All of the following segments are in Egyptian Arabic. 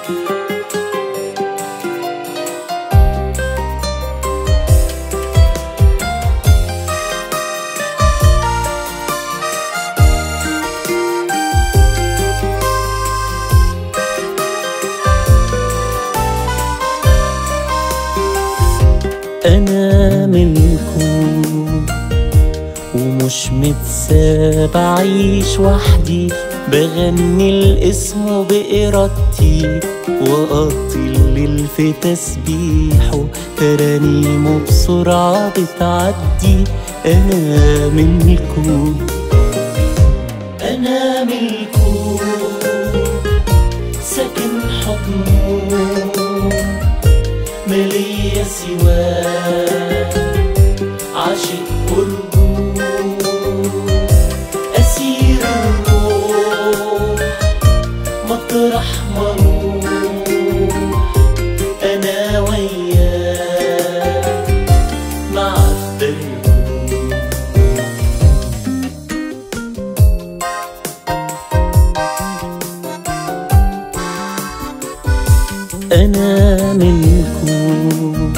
أنا منكم ومش متساب أعيش وحدي بغني الاسم بإرادتي وأقضي الليل في تسبيحه ترانيمه بسرعة بتعدي أنا منكم أنا ملكه ساكن حضنه مالية سواه عاشق قربه أسير الروح مطرح ما أروح أنا وياه مع الدرب أنا منكم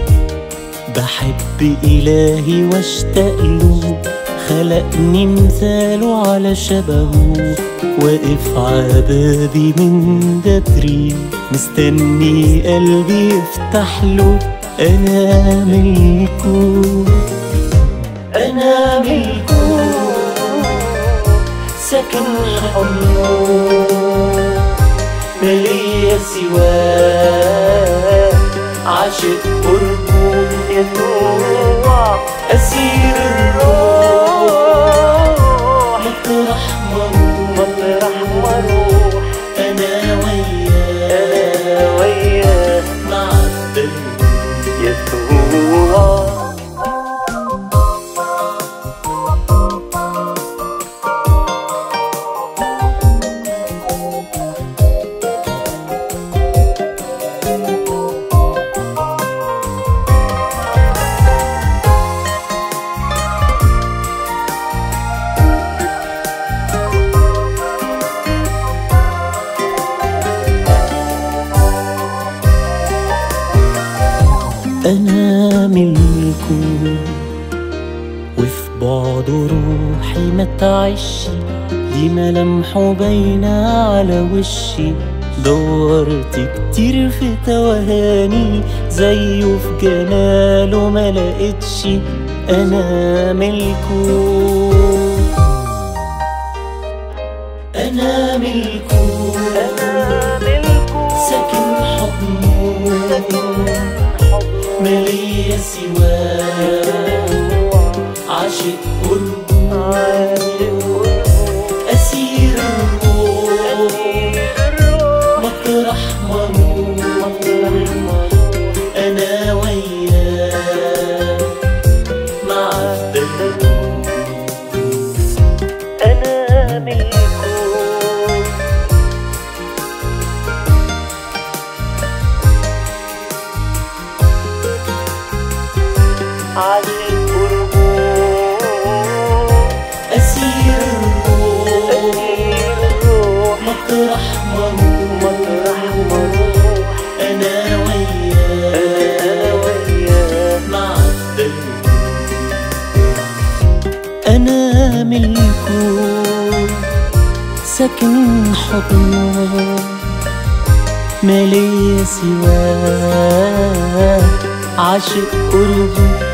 بحب إلهي واشتاق له خلقني مثاله على شبهه واقف عبابي من بدري مستني قلبي يفتح له أنا ملكه أنا ملكه ساكن حضنه مالية سواه عاشق قربه يسوع أسير الروح مطرح مطرح مروح أنا وياه أنا وياه مع الدرب يسوع أنا ملكه وفي بعد روحي ما تعيش دي ملامحه باينة على وشي دورت كتير في توهاني زيه في جماله ما لقيتش أنا ملكه أنا ملكه أنا ملكه ساكن حضنه مالية سواه عاشق قربه أسير الروح مطرح ما أروح أنا وياه مع الدرب أنا ملكه عاشق قربه أسير الروح مطرح ما مطرح ما أنا وياه مع الدرب أنا ملكه ساكن حضنه مالي سواه عاشق قربه